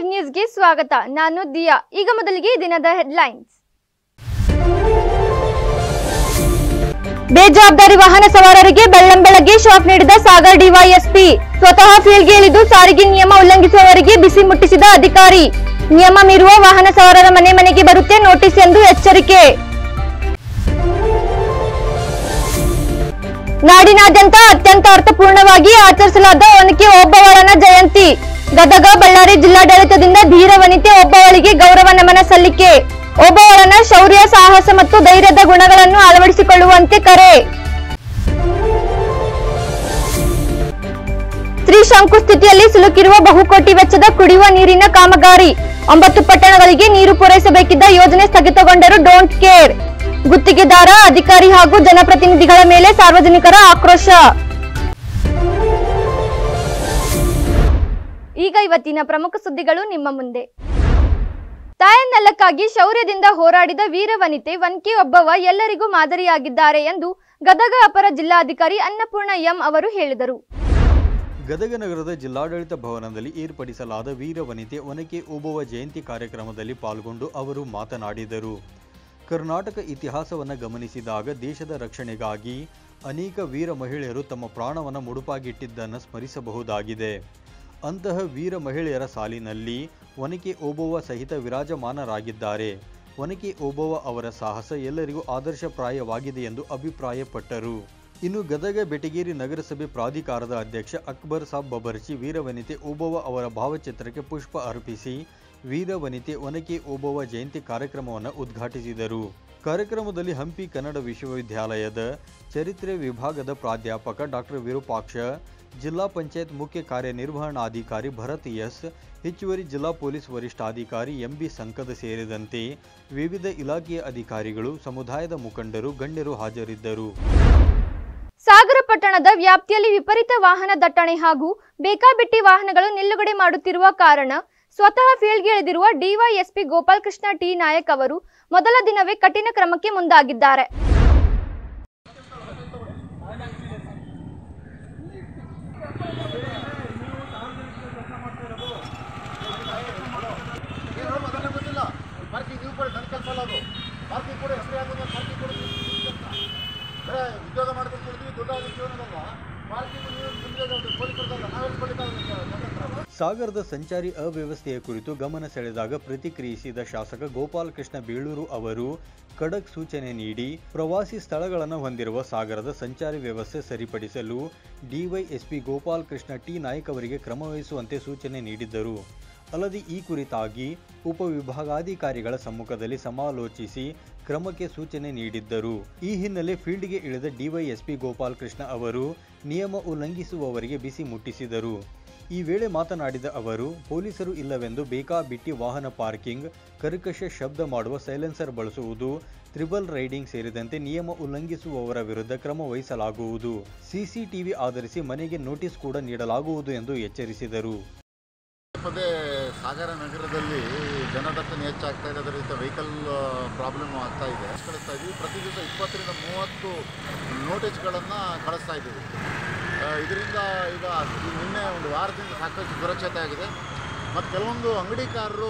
big ನ್ಯೂಸ್ಗೆ ಸ್ವಾಗತ ನಾನು ದಿಯಾ ಈಗ ಮೊದಲಿಗೆ ಈ ದಿನದ ಹೆಡ್ಲೈನ್ಸ್ ಬೇಜವಾಬ್ದಾರಿ ವಾಹನ ಸವಾರರಿಗೆ ಬೆಳ್ಳಂಬೆಳಗ್ಗೆ ಶಾಕ್ ನೀಡಿದ ಸಾಗರ್ ಡಿವೈಎಸ್ಪಿ ಸ್ವತಃ ಫೀಲ್ಡ್ಗೆ ಇಳಿದು ಸಾರಿಗೆ ನಿಯಮ ಉಲ್ಲಂಘಿಸುವವರಿಗೆ ಬಿಸಿ ಮುಟ್ಟಿಸಿದ ಅಧಿಕಾರಿ ನಿಯಮ ಮೀರುವ ವಾಹನ ಸವಾರರ ಮನೆ ಮನೆಗೆ ಬರುತ್ತೆ ನೋಟಿಸ್ ಎಂದು ಎಚ್ಚರಿಕೆ ನಾಡಿನಾದ್ಯಂತ ಅತ್ಯಂತ ಅರ್ಥಪೂರ್ಣವಾಗಿ ಆಚರಿಸಲಾದ ಒನಕೆ ಓಬ್ಬವ್ವನ ಜಯಂತಿ ಗದಗ ಬಳ್ಳಾರಿ ಜಿಲ್ಲಾಡಳಿತದಿಂದ ಧೀರ ವನಿತೆ ಒಬ್ಬವಳಿಗೆ ಗೌರವ ನಮನ ಸಲ್ಲಿಕೆ ಒಬ್ಬವಳನ ಶೌರ್ಯ ಸಾಹಸ ಮತ್ತು ಧೈರ್ಯದ ಗುಣಗಳನ್ನು ಅಳವಡಿಸಿಕೊಳ್ಳುವಂತೆ ಕರೆ ಸ್ತ್ರೀ ಶಂಕು ಸ್ಥಿತಿಯಲ್ಲಿ ಸಿಲುಕಿರುವ ಬಹುಕೋಟಿ ವೆಚ್ಚದ ಕುಡಿಯುವ ನೀರಿನ ಕಾಮಗಾರಿ ಒಂಬತ್ತು ಪಟ್ಟಣಗಳಿಗೆ ನೀರು ಪೂರೈಸಬೇಕಿದ್ದ ಯೋಜನೆ ಸ್ಥಗಿತಗೊಂಡರೂ ಡೋಂಟ್ ಕೇರ್ ಗುತ್ತಿಗೆದಾರ ಅಧಿಕಾರಿ ಹಾಗೂ ಜನಪ್ರತಿನಿಧಿಗಳ ಮೇಲೆ ಸಾರ್ವಜನಿಕರ ಆಕ್ರೋಶ ಈಗ ಇವತ್ತಿನ ಪ್ರಮುಖ ಸುದ್ದಿಗಳು ನಿಮ್ಮ ಮುಂದೆ ತಾಯನ್ನೆಲ್ಲಕ್ಕಾಗಿ ಶೌರ್ಯದಿಂದ ಹೋರಾಡಿದ ವೀರವನಿತೆ ವನ್ಕೆ ಒಬ್ಬವ ಎಲ್ಲರಿಗೂ ಮಾದರಿಯಾಗಿದ್ದಾರೆ ಎಂದು ಗದಗ ಅಪರ ಜಿಲ್ಲಾಧಿಕಾರಿ ಅನ್ನಪೂರ್ಣ ಎಂ ಅವರು ಹೇಳಿದರು ಗದಗ ನಗರದ ಜಿಲ್ಲಾಡಳಿತ ಭವನದಲ್ಲಿ ಏರ್ಪಡಿಸಲಾದ ವೀರವನಿತೆ ಒನಕೆ ಓಬವ್ವ ಜಯಂತಿ ಕಾರ್ಯಕ್ರಮದಲ್ಲಿ ಪಾಲ್ಗೊಂಡು ಅವರು ಮಾತನಾಡಿದರು ಕರ್ನಾಟಕ ಇತಿಹಾಸವನ್ನು ಗಮನಿಸಿದಾಗ ದೇಶದ ರಕ್ಷಣೆಗಾಗಿ ಅನೇಕ ವೀರ ಮಹಿಳೆಯರು ತಮ್ಮ ಪ್ರಾಣವನ್ನು ಮುಡುಪಾಗಿಟ್ಟಿದ್ದನ್ನು ಸ್ಮರಿಸಬಹುದಾಗಿದೆ ಅಂತಹ ವೀರ ಮಹಿಳೆಯರ ಸಾಲಿನಲ್ಲಿ ಒನಕೆ ಓಬವ್ವ ಸಹಿತ ವಿರಾಜಮಾನರಾಗಿದ್ದಾರೆ ಒನಕೆ ಓಬವ್ವ ಅವರ ಸಾಹಸ ಎಲ್ಲರಿಗೂ ಆದರ್ಶಪ್ರಾಯವಾಗಿದೆ ಎಂದು ಅಭಿಪ್ರಾಯಪಟ್ಟರು ಇನ್ನು ಗದಗ ಬೆಟಗೇರಿ ನಗರಸಭೆ ಪ್ರಾಧಿಕಾರದ ಅಧ್ಯಕ್ಷ ಅಕ್ಬರ್ ಸಾಬ್ ಬಬರ್ಚಿ ವೀರವನಿತೆ ಓಬವ್ವ ಅವರ ಭಾವಚಿತ್ರಕ್ಕೆ ಪುಷ್ಪ ಅರ್ಪಿಸಿ ವೀರವನಿತೆ ಒನಕೆ ಓಬವ್ವ ಜಯಂತಿ ಕಾರ್ಯಕ್ರಮವನ್ನು ಉದ್ಘಾಟಿಸಿದರು ಕಾರ್ಯಕ್ರಮದಲ್ಲಿ ಹಂಪಿ ಕನ್ನಡ ವಿಶ್ವವಿದ್ಯಾಲಯದ ಚರಿತ್ರೆ ವಿಭಾಗದ ಪ್ರಾಧ್ಯಾಪಕ ಡಾಕ್ಟರ್ ವಿರೂಪಾಕ್ಷ ಜಿಲ್ಲಾ ಪಂಚಾಯತ್ ಮುಖ್ಯ ಕಾರ್ಯನಿರ್ವಹಣಾಧಿಕಾರಿ ಭರತ್ ಎಸ್ ಹೆಚ್ಚುವರಿ ಜಿಲ್ಲಾ ಪೊಲೀಸ್ ವರಿಷ್ಠಾಧಿಕಾರಿ ಎಂಬಿ ಸಂಕದ ಸೇರಿದಂತೆ ವಿವಿಧ ಇಲಾಖೆಯ ಅಧಿಕಾರಿಗಳು ಸಮುದಾಯದ ಮುಖಂಡರು ಗಣ್ಯರು ಹಾಜರಿದ್ದರು ಸಾಗರ ಪಟ್ಟಣದ ವ್ಯಾಪ್ತಿಯಲ್ಲಿ ವಿಪರೀತ ವಾಹನ ದಟ್ಟಣೆ ಹಾಗೂ ಬೇಕಾಬಿಟ್ಟಿ ವಾಹನಗಳು ನಿಲುಗಡೆ ಮಾಡುತ್ತಿರುವ ಕಾರಣ ಸ್ವತಃ ಫೀಲ್ಡ್ಗೆ ಇಳಿದಿರುವ ಡಿವೈಎಸ್ಪಿ ಗೋಪಾಲಕೃಷ್ಣ ಟಿ ನಾಯಕ್ ಅವರು ಮೊದಲ ದಿನವೇ ಕಠಿಣ ಕ್ರಮಕ್ಕೆ ಮುಂದಾಗಿದ್ದಾರೆ ಅದನ್ನೇ ಗೊತ್ತಿಲ್ಲ ಪಾರ್ಕಿಂಗ್ ನೀವು ಕೂಡ ನನ್ನ ಕೆಲಸ ಅಲ್ಲ ಅದು ಪಾರ್ಕಿಂಗ್ ಕೂಡ ಹೆಸರು ಯಾಕಂದ್ರೆ ಪಾರ್ಕಿಂಗ್ ಕೂಡ ಬರೇ ಉದ್ಯೋಗ ಮಾಡ್ಕೊಂಡು ಕೊಡ್ತೀವಿ ದುಡ್ಡಾಗಿ ಜೀವನದಲ್ಲ ಪಾರ್ಕಿಂಗ್ ನೀವು ನಿಮಗೆ ಪೊಲೀಸರದಲ್ಲ ನಾವು ಹೇಳ್ಕೊಳ್ಳಿಕ್ಕೆ ಸಾಗರದ ಸಂಚಾರಿ ಅವ್ಯವಸ್ಥೆಯ ಕುರಿತು ಗಮನ ಸೆಳೆದಾಗ ಪ್ರತಿಕ್ರಿಯಿಸಿದ ಶಾಸಕ ಗೋಪಾಲಕೃಷ್ಣ ಬೇಳೂರು ಅವರು ಖಡಕ್ ಸೂಚನೆ ನೀಡಿ ಪ್ರವಾಸಿ ಸ್ಥಳಗಳನ್ನು ಹೊಂದಿರುವ ಸಾಗರದ ಸಂಚಾರಿ ವ್ಯವಸ್ಥೆ ಸರಿಪಡಿಸಲು ಡಿವೈಎಸ್ಪಿ ಗೋಪಾಲಕೃಷ್ಣ ಟಿ ನಾಯ್ಕ್ ಅವರಿಗೆ ಕ್ರಮ ವಹಿಸುವಂತೆ ಸೂಚನೆ ನೀಡಿದ್ದರು ಅಲ್ಲದೆ ಈ ಕುರಿತಾಗಿ ಉಪವಿಭಾಗಾಧಿಕಾರಿಗಳ ಸಮ್ಮುಖದಲ್ಲಿ ಸಮಾಲೋಚಿಸಿ ಕ್ರಮಕ್ಕೆ ಸೂಚನೆ ನೀಡಿದ್ದರು ಈ ಹಿನ್ನೆಲೆ ಫೀಲ್ಡ್ಗೆ ಇಳಿದ ಡಿವೈಎಸ್ಪಿ ಗೋಪಾಲಕೃಷ್ಣ ಅವರು ನಿಯಮ ಉಲ್ಲಂಘಿಸುವವರಿಗೆ ಬಿಸಿ ಮುಟ್ಟಿಸಿದರು ಈ ವೇಳೆ ಮಾತನಾಡಿದ ಅವರು ಪೊಲೀಸರು ಇಲ್ಲವೆಂದು ಬೇಕಾಬಿಟ್ಟಿ ವಾಹನ ಪಾರ್ಕಿಂಗ್ ಕರ್ಕಶ ಶಬ್ದ ಮಾಡುವ ಸೈಲೆನ್ಸರ್ ಬಳಸುವುದು ತ್ರಿಬಲ್ ರೈಡಿಂಗ್ ಸೇರಿದಂತೆ ನಿಯಮ ಉಲ್ಲಂಘಿಸುವವರ ವಿರುದ್ಧ ಕ್ರಮ ವಹಿಸಲಾಗುವುದು ಸಿಸಿಟಿವಿ ಆಧರಿಸಿ ಮನೆಗೆ ನೋಟಿಸ್ ಕೂಡ ನೀಡಲಾಗುವುದು ಎಂದು ಎಚ್ಚರಿಸಿದರು ಪದೇ ಸಾಗರ ನಗರದಲ್ಲಿ ಜನದಟ್ಟಣೆ ಹೆಚ್ಚಾಗ್ತಾ ಇದೆ ಅದರಿಂದ ವೆಹಿಕಲ್ ಪ್ರಾಬ್ಲಮ್ ಆಗ್ತಾ ಇದೆ ಕಳಿಸ್ತಾ ಇದ್ದೀವಿ ಪ್ರತಿ ದಿವಸ ಇಪ್ಪತ್ತರಿಂದ ಮೂವತ್ತು ನೋಟಿಸ್ಗಳನ್ನು ಕಳಿಸ್ತಾ ಇದ್ದೀವಿ ಆ, ಇದರಿಂದ ಈಗ ಈ ನಿನ್ನೆ ಒಂದು ವಾರದಿಂದ ಸಾಕಷ್ಟು ಸುರಕ್ಷತೆ ಆಗಿದೆ ಮತ್ತು ಕೆಲವೊಂದು ಅಂಗಡಿಕಾರರು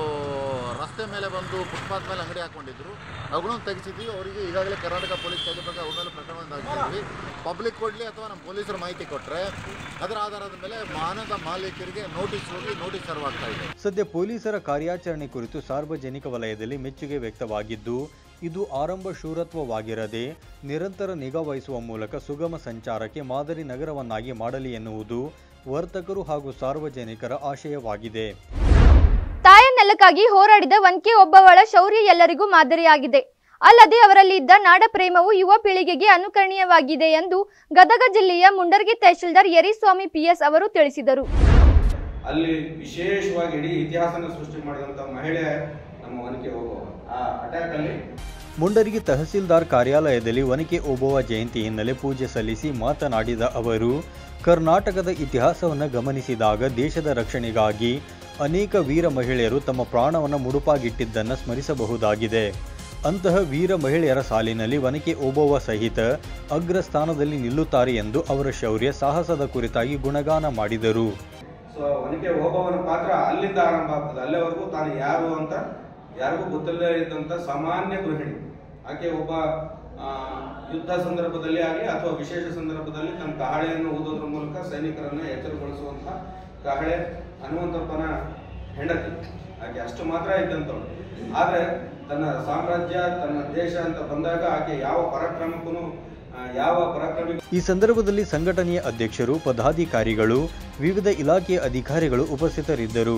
ರಸ್ತೆ ಮೇಲೆ ಬಂದು ಫುಟ್ಪಾತ್ ಮೇಲೆ ಅಂಗಡಿ ಹಾಕೊಂಡಿದ್ರು ಅವುಗಳನ್ನು ತೆಗೆಸಿದ್ವಿ ಅವರಿಗೆ ಈಗಾಗಲೇ ಕರ್ನಾಟಕ ಪೊಲೀಸ್ ಕಾಯ್ದೆ ಪ್ರಕಾರ ಅವ್ರ ಮೇಲೆ ಪ್ರಕರಣವನ್ನು ಹಾಕಿದ್ವಿ ಪಬ್ಲಿಕ್ ಕೊಡಲಿ ಅಥವಾ ನಮ್ಮ ಪೊಲೀಸರು ಮಾಹಿತಿ ಕೊಟ್ಟರೆ ಅದರ ಆಧಾರದ ಮೇಲೆ ವಾಹನದ ಮಾಲೀಕರಿಗೆ ನೋಟಿಸ್ ಹೋಗಿ ನೋಟಿಸ್ ಸರ್ವ್ ಆಗ್ತಾ ಇದೆ ಸದ್ಯ ಪೊಲೀಸರ ಕಾರ್ಯಾಚರಣೆ ಕುರಿತು ಸಾರ್ವಜನಿಕ ವಲಯದಲ್ಲಿ ಮೆಚ್ಚುಗೆ ವ್ಯಕ್ತವಾಗಿದ್ದು ಇದು ಆರಂಭ ಶೂರತ್ವವಾಗಿರದೆ ನಿರಂತರ ನಿಗಾ ವಹಿಸುವ ಮೂಲಕ ಸುಗಮ ಸಂಚಾರಕ್ಕೆ ಮಾದರಿ ನಗರವನ್ನಾಗಿ ಮಾಡಲಿ ಎನ್ನುವುದು ವರ್ತಕರು ಹಾಗೂ ಸಾರ್ವಜನಿಕರ ಆಶಯವಾಗಿದೆ ತಾಯನ್ನೆಲ್ಲಕ್ಕಾಗಿ ಹೋರಾಡಿದ ವನ್ಕೆ ಒಬ್ಬವಳ ಶೌರ್ಯ ಎಲ್ಲರಿಗೂ ಮಾದರಿಯಾಗಿದೆ ಅಲ್ಲದೆ ಅವರಲ್ಲಿ ಇದ್ದ ನಾಡ ಪ್ರೇಮವು ಯುವ ಪೀಳಿಗೆಗೆ ಅನುಕರಣೀಯವಾಗಿದೆ ಎಂದು ಗದಗ ಜಿಲ್ಲೆಯ ಮುಂಡರ್ಗಿ ತಹಶೀಲ್ದಾರ್ ಯರಿಸ್ವಾಮಿ ಪಿಎಸ್ ಅವರು ತಿಳಿಸಿದರು ಅಲ್ಲಿ ವಿಶೇಷವಾಗಿ ಇಡೀ ಇತಿಹಾಸನ ಸೃಷ್ಟಿ ಮಾಡಿದಂಥ ಮಹಿಳೆ ನಮ್ಮ ಒನಕೆ ಓಬವ್ವ ಆ ಅಟ್ಯಾಕ್ ಅಲ್ಲಿ ಮುಂಡರಗಿ ತಹಸೀಲ್ದಾರ್ ಕಾರ್ಯಾಲಯದಲ್ಲಿ ಒನಕೆ ಓಬವ್ವ ಜಯಂತಿ ಹಿನ್ನೆಲೆ ಪೂಜೆ ಸಲ್ಲಿಸಿ ಮಾತನಾಡಿದ ಅವರು ಕರ್ನಾಟಕದ ಇತಿಹಾಸವನ್ನು ಗಮನಿಸಿದಾಗ ದೇಶದ ರಕ್ಷಣೆಗಾಗಿ ಅನೇಕ ವೀರ ಮಹಿಳೆಯರು ತಮ್ಮ ಪ್ರಾಣವನ್ನು ಮುಡುಪಾಗಿಟ್ಟಿದ್ದನ್ನು ಸ್ಮರಿಸಬಹುದಾಗಿದೆ ಅಂತಹ ವೀರ ಮಹಿಳೆಯರ ಸಾಲಿನಲ್ಲಿ ಒನಕೆ ಓಬವ್ವ ಸಹಿತ ಅಗ್ರ ಸ್ಥಾನದಲ್ಲಿ ನಿಲ್ಲುತ್ತಾರೆ ಎಂದು ಅವರ ಶೌರ್ಯ ಸಾಹಸದ ಕುರಿತಾಗಿ ಗುಣಗಾನ ಮಾಡಿದರು ಸೊ ಒನಕೆ ಓಬವ್ವನ ಪಾತ್ರ ಅಲ್ಲಿಂದ ಆರಂಭ ಆಗ್ತದೆ ಅಲ್ಲಿವರೆಗೂ ತಾನು ಯಾರು ಅಂತ ಯಾರಿಗೂ ಗೊತ್ತಿಲ್ಲದೆ ಇದ್ದಂಥ ಸಾಮಾನ್ಯ ಗೃಹಿಣಿ ಆಕೆ ಒಬ್ಬ ಆ, ಯುದ್ಧ ಸಂದರ್ಭದಲ್ಲಿ ಆಗಲಿ ಅಥವಾ ವಿಶೇಷ ಸಂದರ್ಭದಲ್ಲಿ ತನ್ನ ಕಹಳೆಯನ್ನು ಊದೋದ್ರ ಮೂಲಕ ಸೈನಿಕರನ್ನ ಎಚ್ಚರಗೊಳಿಸುವಂತ ಕಹಳೆ ಹನುಮಂತಪ್ಪನ ಹೆಂಡತಿ ಆಕೆ ಅಷ್ಟು ಮಾತ್ರ ಇದ್ದಂಥವಳು ಆದ್ರೆ ತನ್ನ ಸಾಮ್ರಾಜ್ಯ ತನ್ನ ದೇಶ ಅಂತ ಬಂದಾಗ ಆಕೆ ಯಾವ ಪರಾಕ್ರಮಕ್ಕೂ ಆ, ಯಾವ ಪರಾಕ್ರಮಿ ಈ ಸಂದರ್ಭದಲ್ಲಿ ಸಂಘಟನೆಯ ಅಧ್ಯಕ್ಷರು ಪದಾಧಿಕಾರಿಗಳು ವಿವಿಧ ಇಲಾಖೆಯ ಅಧಿಕಾರಿಗಳು ಉಪಸ್ಥಿತರಿದ್ದರು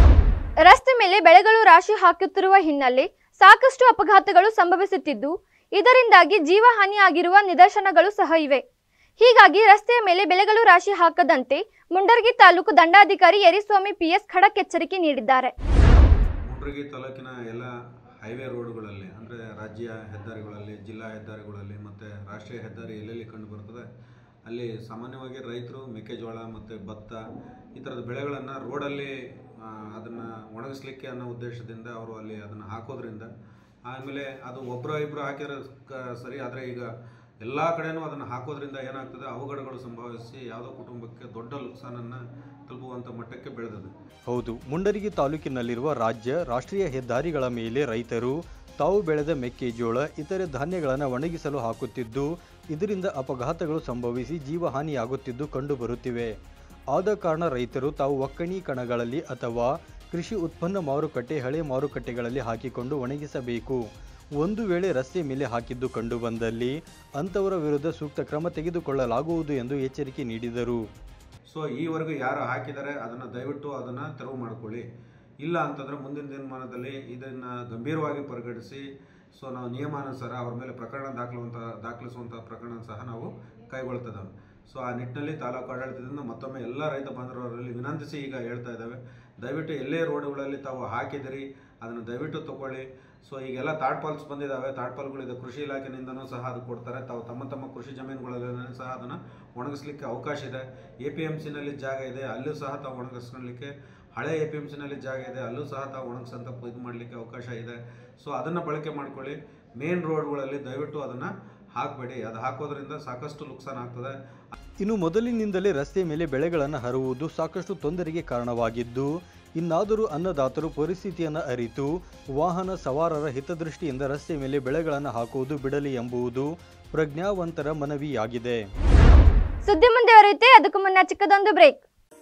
ರಸ್ತೆ ಮೇಲೆ ಬೆಳೆಗಳು ರಾಶಿ ಹಾಕುತ್ತಿರುವ ಹಿನ್ನೆಲೆ ಸಾಕಷ್ಟು ಅಪಘಾತಗಳು ಸಂಭವಿಸುತ್ತಿದ್ದು ಇದರಿಂದಾಗಿ ಜೀವಹಾನಿಯಾಗಿರುವ ನಿದರ್ಶನಗಳು ಸಹ ಇವೆ ಹೀಗಾಗಿ ರಸ್ತೆಯ ಮೇಲೆ ಬೆಳೆಗಳು ರಾಶಿ ಹಾಕದಂತೆ ಮುಂಡರ್ಗಿ ತಾಲೂಕು ದಂಡಾಧಿಕಾರಿ ಯರಿಸ್ವಾಮಿ ಪಿಎಸ್ ಖಡಕ್ ಎಚ್ಚರಿಕೆ ನೀಡಿದ್ದಾರೆ ಮುಂಡ್ರಗಿ ತಾಲೂಕಿನ ಎಲ್ಲ ಹೈವೇ ರೋಡ್ಗಳಲ್ಲಿ ಅಂದರೆ ರಾಜ್ಯ ಹೆದ್ದಾರಿಗಳಲ್ಲಿ ಜಿಲ್ಲಾ ಹೆದ್ದಾರಿಗಳಲ್ಲಿ ಮತ್ತು ರಾಷ್ಟ್ರೀಯ ಹೆದ್ದಾರಿ ಎಲ್ಲೆಲ್ಲಿ ಕಂಡು ಬರ್ತದೆ ಅಲ್ಲಿ ಸಾಮಾನ್ಯವಾಗಿ ರೈತರು ಮೆಕ್ಕೆಜೋಳ ಮತ್ತು ಭತ್ತ ಈ ಥರದ ಬೆಳೆಗಳನ್ನು ರೋಡಲ್ಲಿ ಅದನ್ನು ಒಣಗಿಸ್ಲಿಕ್ಕೆ ಅನ್ನೋ ಉದ್ದೇಶದಿಂದ ಅವರು ಅಲ್ಲಿ ಅದನ್ನು ಹಾಕೋದ್ರಿಂದ ಆಮೇಲೆ ಅದು ಒಬ್ಬರು ಇಬ್ಬರು ಹಾಕಿರೋ ಕ- ಸರಿ ಆದರೆ ಈಗ ಎಲ್ಲ ಕಡೆನೂ ಅದನ್ನು ಹಾಕೋದ್ರಿಂದ ಏನಾಗ್ತದೆ ಅವಘಡಗಳು ಸಂಭವಿಸಿ ಯಾವುದೋ ಕುಟುಂಬಕ್ಕೆ ದೊಡ್ಡ ನುಕ್ಸಾನನ್ನು ತಲುಪುವಂಥ ಮಟ್ಟಕ್ಕೆ ಬೆಳೆದಿದೆ ಹೌದು ಮುಂಡರಗಿ ತಾಲೂಕಿನಲ್ಲಿರುವ ರಾಜ್ಯ ರಾಷ್ಟ್ರೀಯ ಹೆದ್ದಾರಿಗಳ ಮೇಲೆ ರೈತರು ತಾವು ಬೆಳೆದ ಮೆಕ್ಕೆಜೋಳ ಇತರೆ ಧಾನ್ಯಗಳನ್ನು ಒಣಗಿಸಲು ಹಾಕುತ್ತಿದ್ದು ಇದರಿಂದ ಅಪಘಾತಗಳು ಸಂಭವಿಸಿ ಜೀವಹಾನಿಯಾಗುತ್ತಿದ್ದು ಕಂಡುಬರುತ್ತಿವೆ ಆದ ಕಾರಣ ರೈತರು ತಾವು ಒಕ್ಕಣಿ ಕಣಗಳಲ್ಲಿ ಅಥವಾ ಕೃಷಿ ಉತ್ಪನ್ನ ಮಾರುಕಟ್ಟೆ ಹಳೆ ಮಾರುಕಟ್ಟೆಗಳಲ್ಲಿ ಹಾಕಿಕೊಂಡು ಒಣಗಿಸಬೇಕು ಒಂದು ವೇಳೆ ರಸ್ತೆ ಮೇಲೆ ಹಾಕಿದ್ದು ಕಂಡುಬಂದಲ್ಲಿ ಅಂಥವರ ವಿರುದ್ಧ ಸೂಕ್ತ ಕ್ರಮ ತೆಗೆದುಕೊಳ್ಳಲಾಗುವುದು ಎಂದು ಎಚ್ಚರಿಕೆ ನೀಡಿದರು ಸೊ ಈವರೆಗೂ ಯಾರು ಹಾಕಿದ್ದಾರೆ ಅದನ್ನು ದಯವಿಟ್ಟು ಅದನ್ನು ತೆರವು ಮಾಡ್ಕೊಳ್ಳಿ ಇಲ್ಲ ಅಂತಂದರೆ ಮುಂದಿನ ದಿನಮಾನದಲ್ಲಿ ಇದನ್ನು ಗಂಭೀರವಾಗಿ ಪರಿಗಣಿಸಿ ಸೊ ನಾವು ನಿಯಮಾನುಸಾರ ಅವ್ರ ಮೇಲೆ ಪ್ರಕರಣ ದಾಖಲುವಂಥ ದಾಖಲಿಸುವಂಥ ಪ್ರಕರಣ ಸಹ ನಾವು ಕೈಗೊಳ್ತಿದ್ದಾವೆ ಸೊ ಆ ನಿಟ್ಟಿನಲ್ಲಿ ತಾಲೂಕು ಆಡಳಿತದಿಂದ ಮತ್ತೊಮ್ಮೆ ಎಲ್ಲ ರೈತ ಬಾಂಧವರಲ್ಲಿ ವಿನಂತಿಸಿ ಈಗ ಹೇಳ್ತಾ ಇದ್ದಾವೆ ದಯವಿಟ್ಟು ಎಲ್ಲೇ ರೋಡ್ಗಳಲ್ಲಿ ತಾವು ಹಾಕಿದಿರಿ ಅದನ್ನು ದಯವಿಟ್ಟು ತಗೊಳ್ಳಿ ಸೊ ಈಗೆಲ್ಲ ತಾಡ್ಪಾಲ್ಸ್ ಬಂದಿದ್ದಾವೆ ತಾಡ್ಪಾಲ್ಗಳಿದೆ ಕೃಷಿ ಇಲಾಖೆನಿಂದನೂ ಸಹ ಅದು ಕೊಡ್ತಾರೆ ತಾವು ತಮ್ಮ ತಮ್ಮ ಕೃಷಿ ಜಮೀನುಗಳಲ್ಲಿ ಸಹ ಅದನ್ನು ಒಣಗಿಸ್ಲಿಕ್ಕೆ ಅವಕಾಶ ಇದೆ ಎ ಪಿ ಎಮ್ ಸಿನಲ್ಲಿ ಜಾಗ ಇದೆ ಅಲ್ಲೂ ಸಹ ತಾವು ಒಣಗಿಸ್ಕೊಳ್ಳಿಕ್ಕೆ ಹಳೆ ಎ ಪಿ ಎಮ್ ಸಿನಲ್ಲಿ ಜಾಗ ಇದೆ ಅಲ್ಲೂ ಸಹ ತಾವು ಒಣಗಿಸಂತ ಇದು ಮಾಡಲಿಕ್ಕೆ ಅವಕಾಶ ಇದೆ ಸೊ ಅದನ್ನು ಬಳಕೆ ಮಾಡ್ಕೊಳ್ಳಿ ಮೇನ್ ರೋಡ್ಗಳಲ್ಲಿ ದಯವಿಟ್ಟು ಅದನ್ನು ಹಾಕಬೇಡಿ ಅದು ಹಾಕೋದ್ರಿಂದ ಸಾಕಷ್ಟು ನುಕ್ಸಾನ ಆಗ್ತದೆ ಇನ್ನು ಮೊದಲಿನಿಂದಲೇ ರಸ್ತೆ ಮೇಲೆ ಬೆಳೆಗಳನ್ನು ಹರುವುದು ಸಾಕಷ್ಟು ತೊಂದರೆಗೆ ಕಾರಣವಾಗಿದ್ದು ಇನ್ನಾದರೂ ಅನ್ನದಾತರು ಪರಿಸ್ಥಿತಿಯನ್ನು ಅರಿತು ವಾಹನ ಸವಾರರ ಹಿತದೃಷ್ಟಿಯಿಂದ ರಸ್ತೆ ಮೇಲೆ ಬೆಳೆಗಳನ್ನು ಹಾಕುವುದು ಬಿಡಲಿ ಎಂಬುದು ಪ್ರಜ್ಞಾವಂತರ ಮನವಿಯಾಗಿದೆ ಸುದ್ದಿ ಮುಂದುವರಿಯುತ್ತೆ ಅದಕ್ಕೂ ಮುನ್ನ ಚಿಕ್ಕದೊಂದು ಬ್ರೇಕ್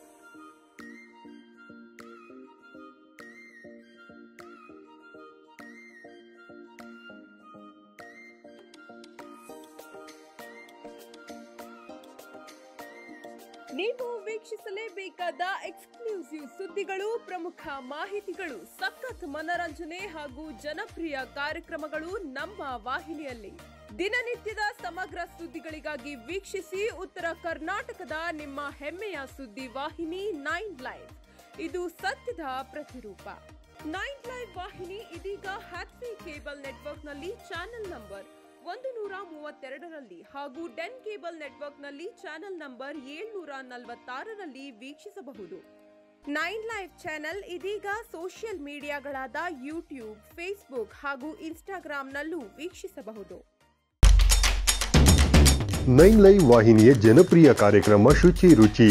ನೀವು ವೀಕ್ಷಿಸಲೇಬೇಕಾದ ಎಕ್ಸ್ಕ್ಲೂಸಿವ್ ಸುದ್ದಿಗಳು ಪ್ರಮುಖ ಮಾಹಿತಿಗಳು ಸಖತ್ ಮನರಂಜನೆ ಹಾಗೂ ಜನಪ್ರಿಯ ಕಾರ್ಯಕ್ರಮಗಳು ನಮ್ಮ ವಾಹಿನಿಯಲ್ಲಿ ದಿನನಿತ್ಯದ ಸಮಗ್ರ ಸುದ್ದಿಗಳಿಗಾಗಿ ವೀಕ್ಷಿಸಿ ಉತ್ತರ ಕರ್ನಾಟಕದ ನಿಮ್ಮ ಹೆಮ್ಮೆಯ ಸುದ್ದಿ ವಾಹಿನಿ ನೈನ್ ಲೈವ್ ಇದು ಸತ್ಯದ ಪ್ರತಿರೂಪ ನೈನ್ ಲೈವ್ ವಾಹಿನಿ ಇದೀಗ ಹ್ಯಾಥ್ವೇ ಕೇಬಲ್ ನೆಟ್ವರ್ಕ್ನಲ್ಲಿ ಚಾನೆಲ್ ನಂಬರ್ ಒಂದು ನೂರ ಮೂವತ್ತೆರಡರಲ್ಲಿ ಹಾಗೂ ಡೆನ್ ಕೇಬಲ್ ನೆಟ್ವರ್ಕ್ನಲ್ಲಿ ಚಾನೆಲ್ ನಂಬರ್ ಏಳ್ನೂರ ನಲವತ್ತಾರರಲ್ಲಿ ವೀಕ್ಷಿಸಬಹುದು ನೈನ್ ಲೈವ್ ಚಾನೆಲ್ ಇದೀಗ ಸೋಷಿಯಲ್ ಮೀಡಿಯಾಗಳಾದ ಯೂಟ್ಯೂಬ್ ಫೇಸ್ಬುಕ್ ಹಾಗೂ ಇನ್ಸ್ಟಾಗ್ರಾಂನಲ್ಲೂ ವೀಕ್ಷಿಸಬಹುದು ನೈನ್ ಲೈವ್ ವಾಹಿನಿಯ ಜನಪ್ರಿಯ ಕಾರ್ಯಕ್ರಮ ಶುಚಿ ರುಚಿ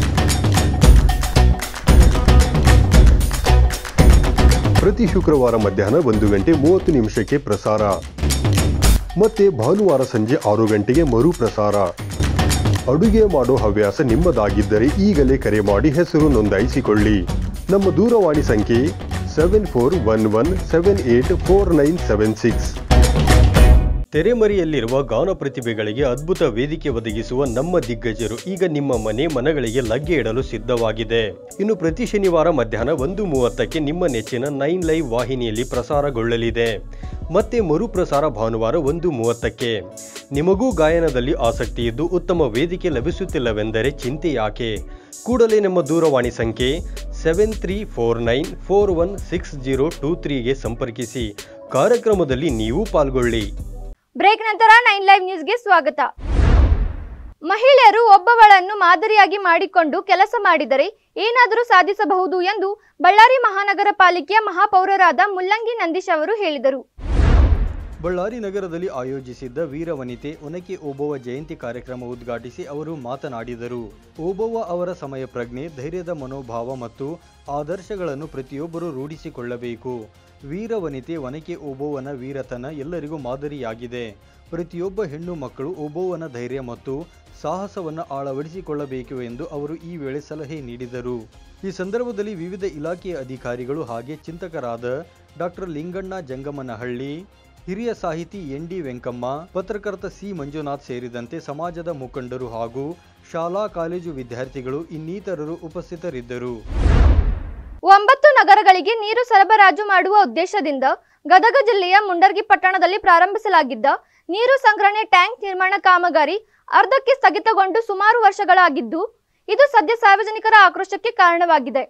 ಪ್ರತಿ ಶುಕ್ರವಾರ ಮಧ್ಯಾಹ್ನ ಒಂದು ಗಂಟೆ ಮೂವತ್ತು ನಿಮಿಷಕ್ಕೆ ಪ್ರಸಾರ ಮತ್ತೆ ಭಾನುವಾರ ಸಂಜೆ ಆರು ಗಂಟೆಗೆ ಮರು ಪ್ರಸಾರ ಅಡುಗೆ ಮಾಡೋ ಹವ್ಯಾಸ ನಿಮ್ಮದಾಗಿದ್ದರೆ ಈಗಲೇ ಕರೆ ಮಾಡಿ ಹೆಸರು ನೋಂದಾಯಿಸಿಕೊಳ್ಳಿ ನಮ್ಮ ದೂರವಾಣಿ ಸಂಖ್ಯೆ seven four one one seven eight four nine seven six ತೆರೆಮರೆಯಲ್ಲಿರುವ ಗಾನ ಪ್ರತಿಭೆಗಳಿಗೆ ಅದ್ಭುತ ವೇದಿಕೆ ಒದಗಿಸುವ ನಮ್ಮ ದಿಗ್ಗಜರು ಈಗ ನಿಮ್ಮ ಮನೆ ಮನಗಳಿಗೆ ಲಗ್ಗೆ ಇಡಲು ಸಿದ್ಧವಾಗಿದೆ ಇನ್ನು ಪ್ರತಿ ಶನಿವಾರ ಮಧ್ಯಾಹ್ನ ಒಂದು ಮೂವತ್ತಕ್ಕೆ ನಿಮ್ಮ ನೆಚ್ಚಿನ ನೈನ್ ಲೈವ್ ವಾಹಿನಿಯಲ್ಲಿ ಪ್ರಸಾರಗೊಳ್ಳಲಿದೆ ಮತ್ತೆ ಮರುಪ್ರಸಾರ ಭಾನುವಾರ ಒಂದು ಮೂವತ್ತಕ್ಕೆ ನಿಮಗೂ ಗಾಯನದಲ್ಲಿ ಆಸಕ್ತಿ ಇದ್ದು ಉತ್ತಮ ವೇದಿಕೆ ಲಭಿಸುತ್ತಿಲ್ಲವೆಂದರೆ ಚಿಂತೆ ಯಾಕೆ ಕೂಡಲೇ ನಮ್ಮ ದೂರವಾಣಿ ಸಂಖ್ಯೆ seven three four nine four one six zero two ತ್ರೀಗೆ ಸಂಪರ್ಕಿಸಿ ಕಾರ್ಯಕ್ರಮದಲ್ಲಿ ನೀವು ಪಾಲ್ಗೊಳ್ಳಿ ಬ್ರೇಕ್ ನಂತರ ನೈನ್ ಲೈವ್ ನ್ಯೂಸ್ಗೆ ಸ್ವಾಗತ ಮಹಿಳೆಯರು ಒಬ್ಬವಳನ್ನು ಮಾದರಿಯಾಗಿ ಮಾಡಿಕೊಂಡು ಕೆಲಸ ಮಾಡಿದರೆ ಏನಾದರೂ ಸಾಧಿಸಬಹುದು ಎಂದು ಬಳ್ಳಾರಿ ಮಹಾನಗರ ಪಾಲಿಕೆಯ ಮಹಾಪೌರರಾದ ಮುಲ್ಲಂಗಿ ನಂದೀಶ್ ಅವರು ಹೇಳಿದರು ಬಳ್ಳಾರಿ ನಗರದಲ್ಲಿ ಆಯೋಜಿಸಿದ್ದ ವೀರವನಿತೆ ಒನಕೆ ಓಬವ್ವ ಜಯಂತಿ ಕಾರ್ಯಕ್ರಮ ಉದ್ಘಾಟಿಸಿ ಅವರು ಮಾತನಾಡಿದರು ಓಬವ್ವ ಅವರ ಸಮಯ ಪ್ರಜ್ಞೆ ಧೈರ್ಯದ ಮನೋಭಾವ ಮತ್ತು ಆದರ್ಶಗಳನ್ನು ಪ್ರತಿಯೊಬ್ಬರೂ ರೂಢಿಸಿಕೊಳ್ಳಬೇಕು ವೀರವನಿತೆ ಒನಕೆ ಓಬವ್ವನ ವೀರತನ ಎಲ್ಲರಿಗೂ ಮಾದರಿಯಾಗಿದೆ ಪ್ರತಿಯೊಬ್ಬ ಹೆಣ್ಣು ಮಕ್ಕಳು ಓಬವ್ವನ ಧೈರ್ಯ ಮತ್ತು ಸಾಹಸವನ್ನು ಅಳವಡಿಸಿಕೊಳ್ಳಬೇಕು ಎಂದು ಅವರು ಈ ವೇಳೆ ಸಲಹೆ ನೀಡಿದರು ಈ ಸಂದರ್ಭದಲ್ಲಿ ವಿವಿಧ ಇಲಾಖೆಯ ಅಧಿಕಾರಿಗಳು ಹಾಗೆ ಚಿಂತಕರಾದ ಡಾಕ್ಟರ್ ಲಿಂಗಣ್ಣ ಜಂಗಮನಹಳ್ಳಿ ಹಿರಿಯ ಸಾಹಿತಿ ಎನ್ ಡಿ ವೆಂಕಮ್ಮ ಪತ್ರಕರ್ತ ಸಿ ಮಂಜುನಾಥ್ ಸೇರಿದಂತೆ ಸಮಾಜದ ಮುಖಂಡರು ಹಾಗೂ ಶಾಲಾ ಕಾಲೇಜು ವಿದ್ಯಾರ್ಥಿಗಳು ಇನ್ನಿತರರು ಉಪಸ್ಥಿತರಿದ್ದರು ಒಂಬತ್ತು ನಗರಗಳಿಗೆ ನೀರು ಸರಬರಾಜು ಮಾಡುವ ಉದ್ದೇಶದಿಂದ ಗದಗ ಜಿಲ್ಲೆಯ ಮುಂಡರ್ಗಿ ಪಟ್ಟಣದಲ್ಲಿ ಪ್ರಾರಂಭಿಸಲಾಗಿದ್ದ ನೀರು ಸಂಗ್ರಹಣೆ ಟ್ಯಾಂಕ್ ನಿರ್ಮಾಣ ಕಾಮಗಾರಿ ಅರ್ಧಕ್ಕೆ ಸ್ಥಗಿತಗೊಂಡು ಸುಮಾರು ವರ್ಷಗಳಾಗಿದ್ದು ಇದು ಸದ್ಯ ಸಾರ್ವಜನಿಕರ ಆಕ್ರೋಶಕ್ಕೆ ಕಾರಣವಾಗಿದೆ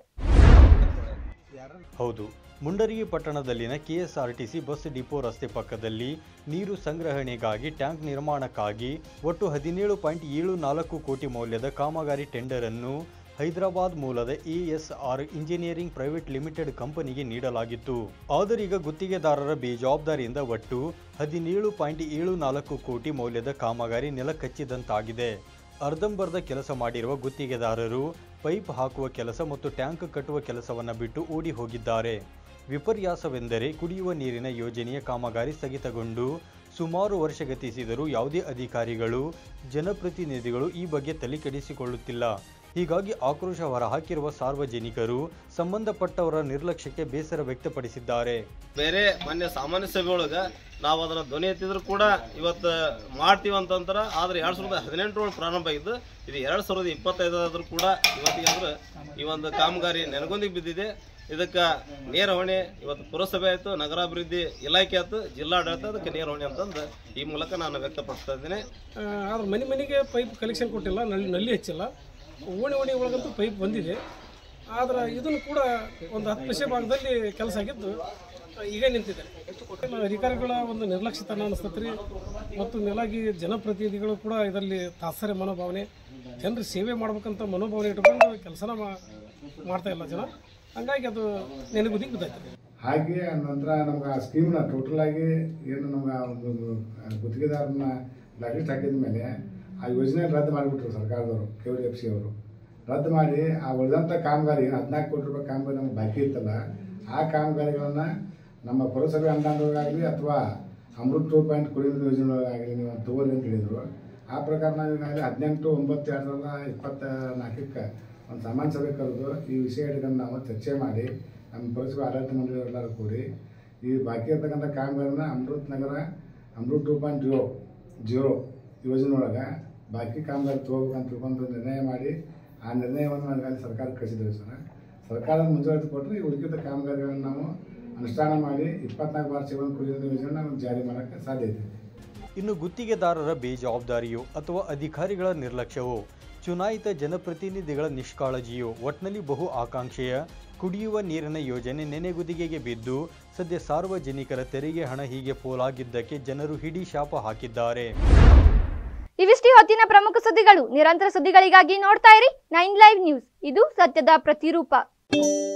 ಹೌದು ಮುಂಡರಗಿ ಪಟ್ಟಣದಲ್ಲಿನ ಕೆಎಸ್ಆರ್ಟಿಸಿ ಬಸ್ ಡಿಪೋ ರಸ್ತೆ ಪಕ್ಕದಲ್ಲಿ ನೀರು ಸಂಗ್ರಹಣೆಗಾಗಿ ಟ್ಯಾಂಕ್ ನಿರ್ಮಾಣಕ್ಕಾಗಿ ಒಟ್ಟು ಹದಿನೇಳು ಪಾಯಿಂಟ್ ಏಳು ನಾಲ್ಕು ಕೋಟಿ ಮೌಲ್ಯದ ಕಾಮಗಾರಿ ಟೆಂಡರ್ ಅನ್ನು ಹೈದರಾಬಾದ್ ಮೂಲದ ಎಎಸ್ಆರ್ ಇಂಜಿನಿಯರಿಂಗ್ ಪ್ರೈವೇಟ್ ಲಿಮಿಟೆಡ್ ಕಂಪನಿಗೆ ನೀಡಲಾಗಿತ್ತು ಆದರೀಗ ಗುತ್ತಿಗೆದಾರರ ಬೇಜವಾಬ್ದಾರಿಯಿಂದ ಒಟ್ಟು ಹದಿನೇಳು ಪಾಯಿಂಟ್ ಏಳು ನಾಲ್ಕು ಕೋಟಿ ಮೌಲ್ಯದ ಕಾಮಗಾರಿ ನೆಲಕಚ್ಚಿದಂತಾಗಿದೆ ಅರ್ಧಂಬರ್ಧ ಕೆಲಸ ಮಾಡಿರುವ ಗುತ್ತಿಗೆದಾರರು ಪೈಪ್ ಹಾಕುವ ಕೆಲಸ ಮತ್ತು ಟ್ಯಾಂಕ್ ಕಟ್ಟುವ ಕೆಲಸವನ್ನು ಬಿಟ್ಟು ಓಡಿ ಹೋಗಿದ್ದಾರೆ ವಿಪರ್ಯಾಸವೆಂದರೆ ಕುಡಿಯುವ ನೀರಿನ ಯೋಜನೆಯ ಕಾಮಗಾರಿ ಸ್ಥಗಿತಗೊಂಡು ಸುಮಾರು ವರ್ಷ ಗತಿಸಿದರೂ ಯಾವುದೇ ಅಧಿಕಾರಿಗಳು ಜನಪ್ರತಿನಿಧಿಗಳು ಈ ಬಗ್ಗೆ ತಲೆಕೆಡಿಸಿಕೊಳ್ಳುತ್ತಿಲ್ಲ ಹೀಗಾಗಿ ಆಕ್ರೋಶ ಹೊರಹಾಕಿರುವ ಸಾರ್ವಜನಿಕರು ಸಂಬಂಧಪಟ್ಟವರ ನಿರ್ಲಕ್ಷ್ಯಕ್ಕೆ ಬೇಸರ ವ್ಯಕ್ತಪಡಿಸಿದ್ದಾರೆ ಬೇರೆ ಮೊನ್ನೆ ಸಾಮಾನ್ಯ ಸಭೆ ಒಳಗ ನಾವು ಅದನ್ನ ಧ್ವನಿ ಎತ್ತಿದ್ರು ಕೂಡ ಇವತ್ತು ಮಾಡ್ತೀವಿ ಅಂತಂತಾರ ಆದ್ರೆ ಎರಡ್ ಸಾವಿರದ ಹದಿನೆಂಟರೊಳಗೆ ಪ್ರಾರಂಭ ಆಗಿದ್ದು ಇದು ಎರಡ್ ಸಾವಿರದ ಇಪ್ಪತ್ತೈದಾದ್ರೂ ಕೂಡ ಇವತ್ತಿಗೆ ಅಂದ್ರೆ ಈ ಒಂದು ಕಾಮಗಾರಿ ನೆನಗೊಂದಿಗೆ ಬಿದ್ದಿದೆ ಇದಕ್ಕೆ ನೇರ ಹೊಣೆ ಇವತ್ತು ಪುರಸಭೆ ಆಯ್ತು ನಗರಾಭಿವೃದ್ಧಿ ಇಲಾಖೆ ಆಯ್ತು ಜಿಲ್ಲಾಡಳಿತ ಅದಕ್ಕೆ ನೇರ ಹೊಣೆ ಅಂತಂದು ಈ ಮೂಲಕ ನಾನು ವ್ಯಕ್ತಪಡಿಸ್ತಾ ಇದ್ದೇನೆ ಆ, ಆದ್ರೆ ಮನೆ ಮನೆಗೆ ಪೈಪ್ ಕಲೆಕ್ಷನ್ ಕೊಟ್ಟಿಲ್ಲ ನಲ್ಲಿ ನಲ್ಲಿ ಹಚ್ಚಿಲ್ಲ ಓಣಿ ಓಣಿ ಒಳಗಂತೂ ಪೈಪ್ ಬಂದಿದೆ ಆದ್ರೆ ಇದನ್ನು ಕೂಡ ಒಂದು ಹತ್ತು ಪೈಸೆ ಭಾಗದಲ್ಲಿ ಕೆಲಸ ಆಗಿದ್ದು ಈಗ ನಿಂತಿದೆ ಅಧಿಕಾರಿಗಳ ಒಂದು ನಿರ್ಲಕ್ಷ್ಯತನ ಅನಿಸ್ತತ್ರಿ ಮತ್ತು ಮೇಲಾಗಿ ಜನಪ್ರತಿನಿಧಿಗಳು ಕೂಡ ಇದರಲ್ಲಿ ತಾತ್ಸರ್ಯ ಮನೋಭಾವನೆ ಜನರ ಸೇವೆ ಮಾಡ್ಬೇಕಂತ ಮನೋಭಾವನೆ ಇಟ್ಕೊಂಡು ಕೆಲಸನ ಮಾಡ್ತಾ ಇಲ್ಲ ಜನ ಹಂಗಾಗಿ ಅದು ನೆನಗುದಿಗೆ ಬಿದ್ದೈತೆ ಹಾಗೆ ನಂತರ ನಮ್ಗೆ ಆ ಸ್ಕೀಮ್ನ ಟೋಟಲ್ ಆಗಿ ಏನು ನಮ್ಗೆ ಆ ಒಂದು ಗುತ್ತಿಗೆದಾರನ ಬ್ಲಾಕ್ ಲಿಸ್ಟ್ ಹಾಕಿದ ಮೇಲೆ ಆ ಯೋಜನೆ ರದ್ದು ಮಾಡಿಬಿಟ್ರು ಸರ್ಕಾರದವರು ಕೆ ಡಿ ಎಫ್ ಸಿ ಅವರು ರದ್ದು ಮಾಡಿ ಆ ಉಳಿದಂಥ ಕಾಮಗಾರಿ ಏನು ಹದಿನಾಲ್ಕು ಕೋಟಿ ರೂಪಾಯಿ ಕಾಮಗಾರಿ ನಮ್ಗೆ ಬಾಕಿ ಇತ್ತಲ್ಲ ಆ ಕಾಮಗಾರಿಗಳನ್ನು ನಮ್ಮ ಪುರಸಭೆ ಅನುದಾನದೊಳಗಾಗಲಿ ಅಥವಾ ಅಮೃತ್ ಟೂ ಪಾಯಿಂಟ್ ಕುಡಿಯುವ ಯೋಜನೆ ಒಳಗಾಗಲಿ ನೀವು ಅದ್ನ ತಗೋರಿ ಅಂತ ಹೇಳಿದರು ಆ ಪ್ರಕಾರ ನಾವು ಈಗಾಗಲೇ ಹದಿನೆಂಟು ಒಂಬತ್ತು ಎರಡು ಸಾವಿರದ ಇಪ್ಪತ್ತ ನಾಲ್ಕಕ್ಕೆ ಒಂದು ಸಾಮಾನ್ಯ ಸಭೆ ಕರೆದು ಈ ವಿಷಯ ಹಿಡ್ಕೊಂಡು ನಾವು ಚರ್ಚೆ ಮಾಡಿ ನಮ್ಮ ಪುರಸಭೆ ಆಡಳಿತ ಮಂಡಳಿ ಎಲ್ಲರೂ ಕೂಡಿ ಈ ಬಾಕಿ ಇರ್ತಕ್ಕಂಥ ಕಾಮಗಾರಿನ ಅಮೃತ್ ನಗರ Amrut two point zero zero ಯೋಜನೆ ಒಳಗೆ ಬಾಕಿ ಕಾಮಗಾರಿ ತೊಗೋಬೇಕಂತ ತಿಳ್ಕೊಂಡು ನಿರ್ಣಯ ಮಾಡಿ ಆ ನಿರ್ಣಯವನ್ನು ನಾವೀಗಾಗಲೇ ಸರ್ಕಾರಕ್ಕೆ ಕಳಿಸಿದ್ದೇವೆ ಸರ್ ಸರ್ಕಾರದ ಮುಂಜಾಗ್ರತೆ ಕೊಟ್ಟರೆ ಈ ಉಳಿದ ಕಾಮಗಾರಿಗಳನ್ನು ನಾವು ಅನುಷ್ಠಾನ ಮಾಡಿ ಇಪ್ಪತ್ನಾಲ್ಕು ಬಾರ್ ಸೇವನ್ ಕುಡಿಯುವ ಯೋಜನೆ ನಾವು ಜಾರಿ ಮಾಡೋಕ್ಕೆ ಸಾಧ್ಯ ಇದೆ ಇನ್ನು ಗುತ್ತಿಗೆದಾರರ ಬೇಜವಾಬ್ದಾರಿಯೋ ಅಥವಾ ಅಧಿಕಾರಿಗಳ ನಿರ್ಲಕ್ಷ್ಯವೋ ಚುನಾಯಿತ ಜನಪ್ರತಿನಿಧಿಗಳ ನಿಷ್ಕಾಳಜಿಯೋ ಒಟ್ನಲ್ಲಿ ಬಹು ಆಕಾಂಕ್ಷೆಯ ಕುಡಿಯುವ ನೀರಿನ ಯೋಜನೆ ನೆನೆಗುದಿಗೆಗೆ ಬಿದ್ದು ಸದ್ಯ ಸಾರ್ವಜನಿಕರ ತೆರಿಗೆ ಹಣ ಹೀಗೆ ಪೋಲಾಗಿದ್ದಕ್ಕೆ ಜನರು ಹಿಡಿ ಶಾಪ ಹಾಕಿದ್ದಾರೆ ಇವಿಷ್ಟು ಹೊತ್ತಿನ ಪ್ರಮುಖ ಸುದ್ದಿಗಳು ನಿರಂತರ ಸುದ್ದಿಗಳಿಗಾಗಿ ನೋಡ್ತಾ ಇರಿ ನೈನ್ ಲೈವ್ ನ್ಯೂಸ್ ಇದು ಸತ್ಯದ ಪ್ರತಿರೂಪ